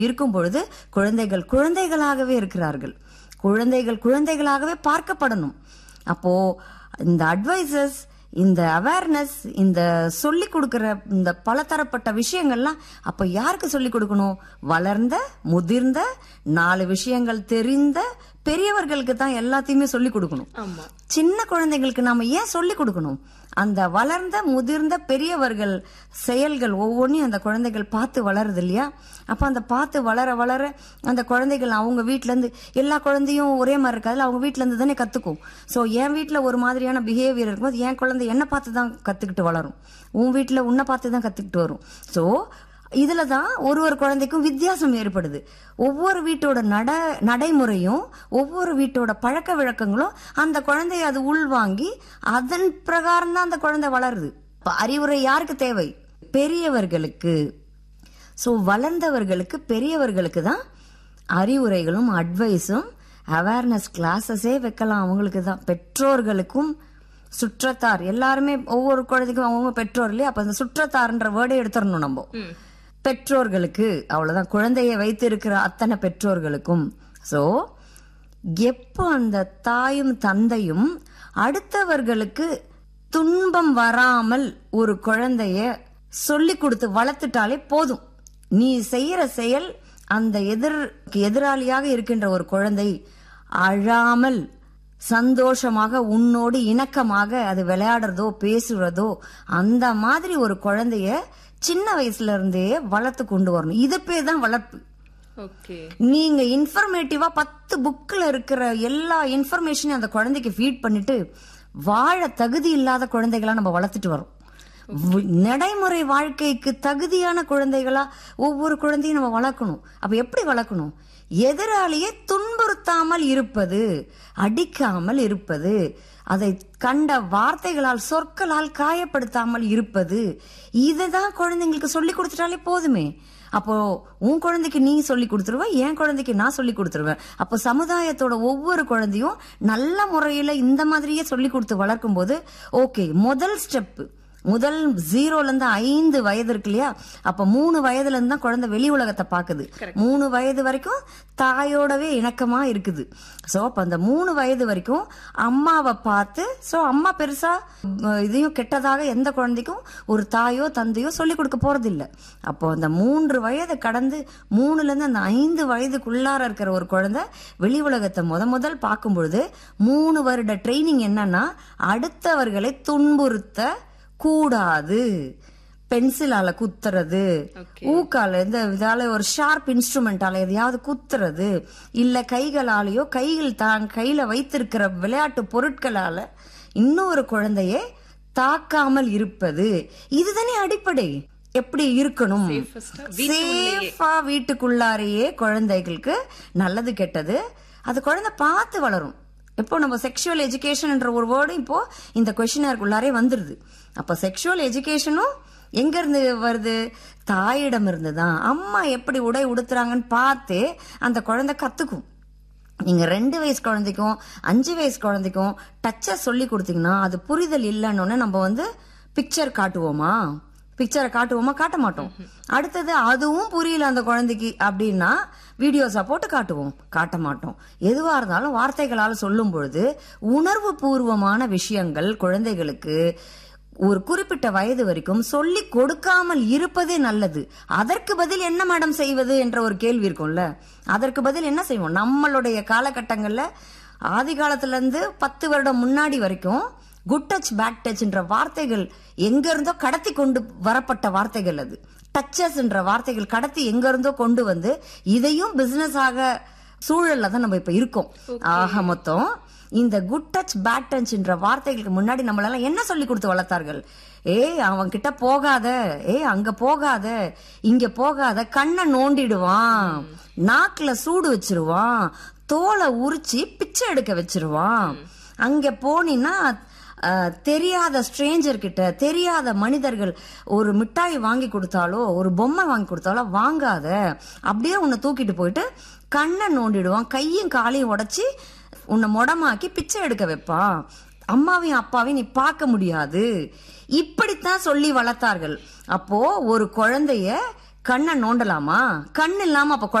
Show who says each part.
Speaker 1: இருக்கும் பொழுது குழந்தைகள் குழந்தைகளாகவே இருக்கிறார்கள் குழந்தைகள் குழந்தைகளாகவே பார்க்கப்படணும் அப்போ இந்த அட்வைசஸ் இந்த அவேர்னஸ் இந்த சொல்லி கொடுக்கிற இந்த பலதரப்பட்ட விஷயங்கள்லாம் அப்ப யாருக்கு சொல்லி கொடுக்கணும் வளர்ந்த முதிர்ந்த நாலு விஷயங்கள் தெரிந்த பெரியவர்களுக்கு தான் எல்லாத்தையுமே சொல்லி கொடுக்கணும்
Speaker 2: ஆமா
Speaker 1: சின்ன குழந்தைங்களுக்கு நாம ஏன் சொல்லி கொடுக்கணும் அந்த வளர்ந்த முதிர்ந்த பெரியவர்கள் செயல்கள் ஒவ்வொன்றையும் அந்த குழந்தைகள் பார்த்து வளருது இல்லையா அப்ப அந்த பார்த்து வளர வளர அந்த குழந்தைகள் அவங்க வீட்ல இருந்து எல்லா குழந்தையும் ஒரே மாதிரி இருக்காதுல அவங்க வீட்ல இருந்து தானே கத்துக்கும் சோ என் வீட்ல ஒரு மாதிரியான பிஹேவியர் இருக்கும்போது என் குழந்தை என்ன பார்த்து தான் கத்துக்கிட்டு வளரும் உன் வீட்ல உன்னை பார்த்து தான் கத்துக்கிட்டு வரும் சோ இதுல தான் ஒரு ஒரு குழந்தைக்கும் வித்தியாசம் ஏற்படுது ஒவ்வொரு வீட்டோட நட நடைமுறையும் ஒவ்வொரு வீட்டோட பழக்க வழக்கங்களும் அந்த குழந்தைய அது உள்வாங்கி அதன் பிரகாரம் தான் அந்த குழந்தை வளருது இப்ப அறிவுரை யாருக்கு தேவை பெரியவர்களுக்கு சோ வளர்ந்தவர்களுக்கு பெரியவர்களுக்கு தான் அறிவுரைகளும் அட்வைஸும் அவேர்னஸ் கிளாஸஸே வைக்கலாம் அவங்களுக்கு தான் பெற்றோர்களுக்கும் சுற்றத்தார் எல்லாருமே ஒவ்வொரு குழந்தைக்கும் அவங்க பெற்றோர் இல்லையா அப்ப அந்த சுற்றத்தார்ன்ற வேர்டை எடுத்துடணும் நம்ம பெற்றோர்களுக்கு அவ்வளவுதான் குழந்தையை வைத்திருக்கிற அத்தனை பெற்றோர்களுக்கும் சோ எப்போ அந்த தாயும் தந்தையும் அடுத்தவர்களுக்கு துன்பம் வராமல் ஒரு குழந்தைய சொல்லி கொடுத்து வளர்த்துட்டாலே போதும் நீ செய்யற செயல் அந்த எதிர் எதிராளியாக இருக்கின்ற ஒரு குழந்தை அழாமல் சந்தோஷமாக உன்னோடு இணக்கமாக அது விளையாடுறதோ பேசுறதோ அந்த மாதிரி ஒரு குழந்தைய சின்ன வயசுல இருந்தே வளர்த்து கொண்டு வரணும் இது பேர் தான் வளர்ப்பு
Speaker 2: ஓகே
Speaker 1: நீங்க இன்ஃபர்மேட்டிவா பத்து புக்ல இருக்கிற எல்லா இன்ஃபர்மேஷனையும் அந்த குழந்தைக்கு ஃபீட் பண்ணிட்டு வாழ தகுதி இல்லாத குழந்தைகளா நம்ம வளர்த்துட்டு வரோம் வி- நடைமுறை வாழ்க்கைக்கு தகுதியான குழந்தைகளா ஒவ்வொரு குழந்தையும் நம்ம வளர்க்கணும் அப்ப எப்படி வளர்க்கணும் எதிராளியை துன்புறுத்தாமல் இருப்பது அடிக்காமல் இருப்பது அதை கண்ட வார்த்தைகளால் சொற்களால் காயப்படுத்தாமல் இருப்பது இதுதான் குழந்தைங்களுக்கு சொல்லி கொடுத்துட்டாலே போதுமே அப்போ உன் குழந்தைக்கு நீ சொல்லி கொடுத்துருவ என் குழந்தைக்கு நான் சொல்லி கொடுத்துருவேன் அப்போ சமுதாயத்தோட ஒவ்வொரு குழந்தையும் நல்ல முறையில இந்த மாதிரியே சொல்லி கொடுத்து வளர்க்கும் போது ஓகே முதல் ஸ்டெப் முதல் ஜீரோல இருந்து ஐந்து வயது இருக்கு இல்லையா அப்ப மூணு வயதுல இருந்து தான் குழந்தை வெளி உலகத்தை பாக்குது மூணு வயது வரைக்கும் தாயோடவே இணக்கமா இருக்குது சோ அப்ப அந்த மூணு வயது வரைக்கும் அம்மாவை பார்த்து சோ அம்மா பெருசா உம், இதையும் கெட்டதாக எந்த குழந்தைக்கும் ஒரு தாயோ தந்தையோ சொல்லி கொடுக்க போறது இல்ல அப்போ அந்த மூன்று வயதை கடந்து மூணுல இருந்து அந்த ஐந்து வயதுக்குள்ளார இருக்கிற ஒரு குழந்தை வெளி உலகத்தை முத முதல் பார்க்கும் பொழுது மூணு வருட ட்ரைனிங் என்னன்னா அடுத்தவர்களை துன்புறுத்த கூடாது பென்சிலால குத்துறது ஊக்கால இந்த இதால ஒரு ஷார்ப் இன்ஸ்ட்ருமெண்டால எதையாவது குத்துறது இல்ல கைகளாலேயோ கைகள் தான் கையில வைத்திருக்கிற விளையாட்டு பொருட்களால இன்னொரு குழந்தைய தாக்காமல் இருப்பது இதுதானே அடிப்படை எப்படி இருக்கணும் சேஃபா வீட்டுக்குள்ளாரையே குழந்தைகளுக்கு நல்லது கெட்டது அது குழந்தை பார்த்து வளரும் இப்போ நம்ம செக்ஷுவல் எஜுகேஷன்ன்ற ஒரு வேர்டு இப்போ இந்த கொஸ்டினருக்குள்ளாரே வந்துருது அப்ப செக்ஷுவல் எஜுகேஷனும் எங்க இருந்து வருது தாயிடம் இருந்து தான் அம்மா எப்படி உடை உடுத்துறாங்கன்னு பார்த்தே அந்த குழந்தை கத்துக்கும் நீங்க ரெண்டு வயசு குழந்தைக்கும் அஞ்சு வயசு குழந்தைக்கும் டச்ச சொல்லி கொடுத்தீங்கன்னா அது புரிதல் இல்லைன்னு நம்ம வந்து பிக்சர் காட்டுவோமா பிக்சரை காட்டுவோமா காட்ட மாட்டோம் அடுத்தது அதுவும் புரியல அந்த குழந்தைக்கு அப்படின்னா வீடியோஸா போட்டு காட்டுவோம் காட்ட மாட்டோம் எதுவா இருந்தாலும் வார்த்தைகளால சொல்லும் பொழுது உணர்வு பூர்வமான விஷயங்கள் குழந்தைகளுக்கு ஒரு குறிப்பிட்ட வயது வரைக்கும் சொல்லி கொடுக்காமல் இருப்பதே நல்லது அதற்கு பதில் என்ன மேடம் செய்வது என்ற ஒரு கேள்வி இருக்கும்ல அதற்கு பதில் என்ன செய்வோம் நம்மளுடைய காலகட்டங்கள்ல ஆதி காலத்துல இருந்து பத்து வருடம் முன்னாடி வரைக்கும் குட் டச் பேட் டச்ன்ற வார்த்தைகள் எங்க இருந்தோ கடத்தி கொண்டு வரப்பட்ட வார்த்தைகள் அது டச்சஸ் என்ற வார்த்தைகள் கடத்தி எங்க இருந்தோ கொண்டு வந்து இதையும் பிசினஸ் ஆக சூழல்ல தான் நம்ம இப்ப இருக்கோம் ஆக மொத்தம் இந்த குட் டச் பேட் டச்ன்ற வார்த்தைகளுக்கு முன்னாடி நம்மளெல்லாம் என்ன சொல்லி கொடுத்து வளர்த்தார்கள் ஏய் அவன் கிட்ட போகாத ஏய் அங்க போகாத இங்க போகாத கண்ணை நோண்டிடுவான் நாக்குல சூடு வச்சிருவான் தோலை உரிச்சு பிச்சை எடுக்க வச்சிருவான் அங்க போனீன்னா அஹ், தெரியாத ஸ்ட்ரேஞ்சர் கிட்ட தெரியாத மனிதர்கள் ஒரு மிட்டாய் வாங்கி கொடுத்தாலோ ஒரு பொம்மை வாங்கி கொடுத்தாலோ வாங்காத அப்படியே உன்னை தூக்கிட்டு போயிட்டு கண்ணை நோண்டிடுவான் கையும் காலையும் உடைச்சி உன்னை முடமாக்கி பிச்சை எடுக்க வைப்பான் அம்மாவையும் அப்பாவையும் நீ பார்க்க முடியாது இப்படித்தான் சொல்லி வளர்த்தார்கள் அப்போ ஒரு குழந்தைய கண்ணை நோண்டலாமா கண் இல்லாம அப்ப